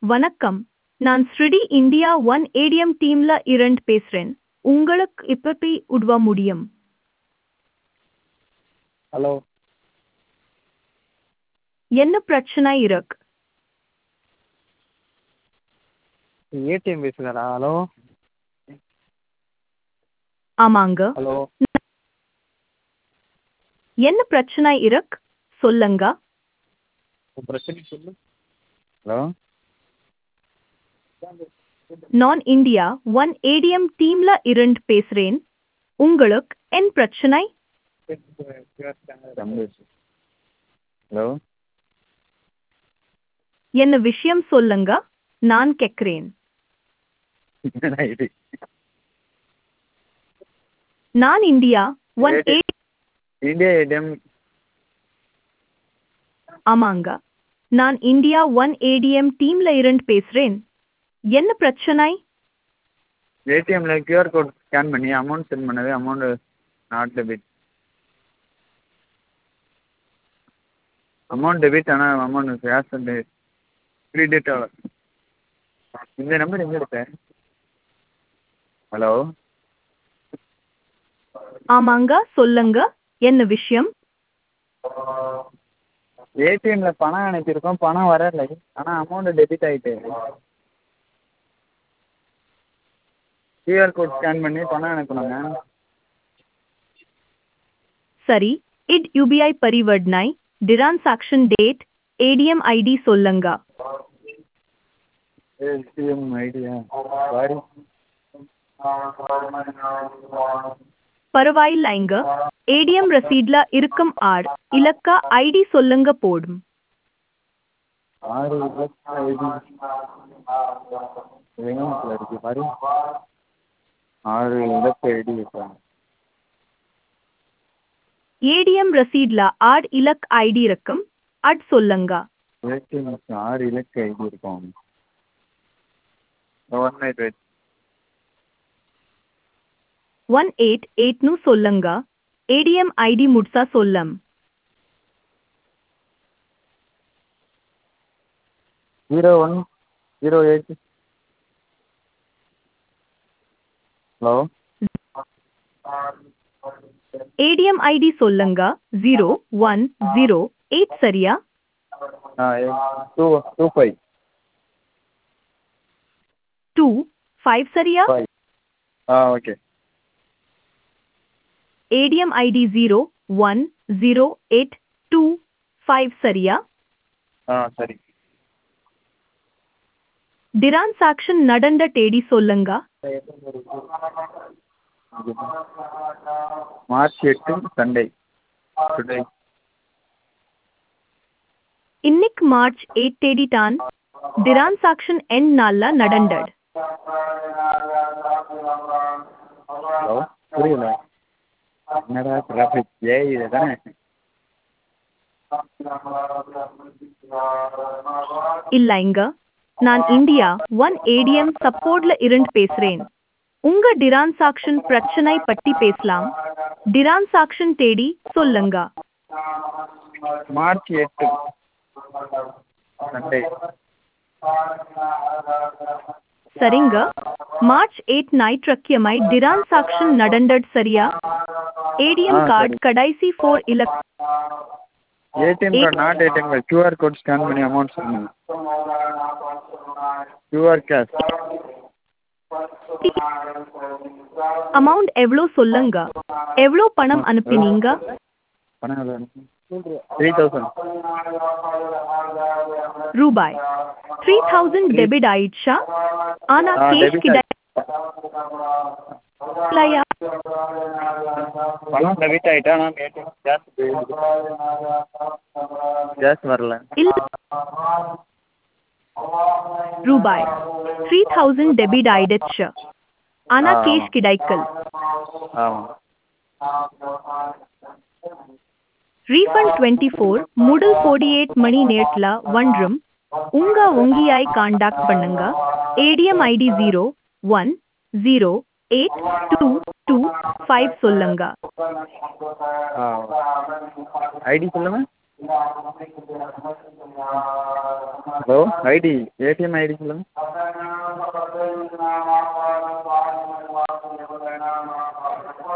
வணக்கம் நான் ஸ்ருடி இந்தியா ஒன் ஏடிஎம் டீம்ல இரண்டு பேசுறேன் உங்களுக்கு எப்படி உதவ முடியும் ஹலோ என்ன பிரச்சனை இருக்கு ஏடிஎம் பேசுகிறடா ஹலோ ஆமாங்க ஹலோ என்ன பிரச்சனை இருக்கு சொல்லுங்க உன் பிரச்சனை சொல்லு ஹலோ நான் இந்தியா ஒன் ஏடிஎம் டீம்ல இரண்டு பேசுறேன் உங்களுக்கு என்ன பிரச்சனை ரமேஷ் ஹலோ என்ன விஷயம் சொல்லுங்க நான் கேட்கிறேன் என்னடா இது நான் India one A India ATM ஆமாங்க நான் இந்தியா ஒன் ஏடிஎம் டீம்ல இருந்து பேசுறேன் என்ன பிரச்சனை ஏடிஎம்ல கியூஆர் கோட் ஸ்கேன் பண்ணி அமௌண்ட் சென்ட் பண்ணது amount not debit amount debit ஆனால் அமௌண்ட் கேஷ் வந்து கிரெடிட் ஆகல இந்த நம்பர் எங்கே எடுத்த ஹலோ ஆமாங்க சொல்லுங்க என்ன விஷயம் ஏடிஎம்ல பணம் அனுப்பியிருக்கோம் பணம் வரல ஆனால் அமௌண்ட் டெபிட் ஆகிட்டு கியூஆர் கோட் ஸ்கேன் பண்ணி பணம் அனுப்பணுங்க சரி இட் யூபிஐ பரிவர்த்தனை டிரான்சாக்ஷன் டேட் ஏடிஎம் ஐடி சொல்லுங்க ஏடிஎம் ஐடியா சாரி பரவாயில்லைங்க ஏடிஎம் ரசீட்ல இருக்கும் ஆர் இலக்க ஐடி சொல்லுங்க போடும் ஆறு இலக்க ஐடி வெங்கமத்தில் இருக்கு பாரு ஆறு இலக்க ஐடி இருக்காங்க ஏடிஎம் ரசீட்ல ஆர் இலக் ஐடி இருக்கும் அட் சொல்லுங்க ஏடிஎம்க்கு ஆறு இலக்க ஐடி இருக்கும் one eight eight one eight எயிட்னு சொல்லுங்க ஏடிஎம் ஐடி முட்சா சொல்லம் zero one zero eight hello ATM ID சொல்லுங்க ஜீரோ ஒன் ஜீரோ எயிட் சரியா ஆ two two five two five சரியா ஃபைவ் ஆ okay ATM ID zero one zero eight two five சரியா ஆ சரி டிரான்சாக்ஷன் நடந்த தேதி சொல்லுங்க மார்ச் எட்டு சண்டே டுடே இன்னைக்கு மார்ச் எயிட் தேதி தான் டிரான்சாக்ஷன் என் நாள்ல நடந்தது ஹலோ புரியல என்னடா டிராஃபிக் ஏ இது தானே இல்லைங்க நான் இந்தியா ஒன் ஏடிஎம் சப்போர்ட்ல இருந்து பேசுறேன் உங்க டிரான்சாக்ஷன் பிரச்சனை பத்தி பேசலாம் டிரான்சாக்ஷன் தேதி சொல்லுங்க மார்ச் எட்டு சண்டே சரிங்க மார்ச் எயிட் ஞாயிற்றுக்கிழமை டிரான்சாக்ஷன் நடந்தது சரியா ஏடிஎம் ஆ, கார்டு சரி. கடைசி ஃபோர் இலக்க ATM card not ATM card QR code scan பண்ணி அமௌண்ட் சொல்லுங்க கியூஆர் கேஷ் அமௌண்ட் எவ்வளோ சொல்லுங்க எவ்வளோ பணம் அனுப்பினீங்க பணம் எவ்வளோ த்ரீ தௌசண்ட் ரூபாய் த்ரீ தௌசண்ட் டெபிட் ஆயிடுச்சா ஆனா ஆ, கேஷ் debit கிடையா பணம் டெபிட் ஆகிட்டா ஆனால் ஏடிஎம் கேஷ் கேஷ் வரல இல்ல ரூபாய் த்ரீ தௌசண்ட் டெபிட் ஆயிடுச்சு ஆனா ஆ. கேஷ் கிடைக்கல் ஆமாம் ரீஃபண்ட் டுவெண்ட்டி ஃபோர் முதல் ஃபோர்ட்டி எயிட் மணி நேரத்துல ஒன்றும் உங்க வங்கியை காண்டாக்ட் பண்ணுங்க ATM ID zero one zero eight two two five சொல்லுங்க ஆ ஐடி சொல்லுங்கள் ஹலோ ஐடி ஏடிஎம் ஐடி சொல்லுங்கள்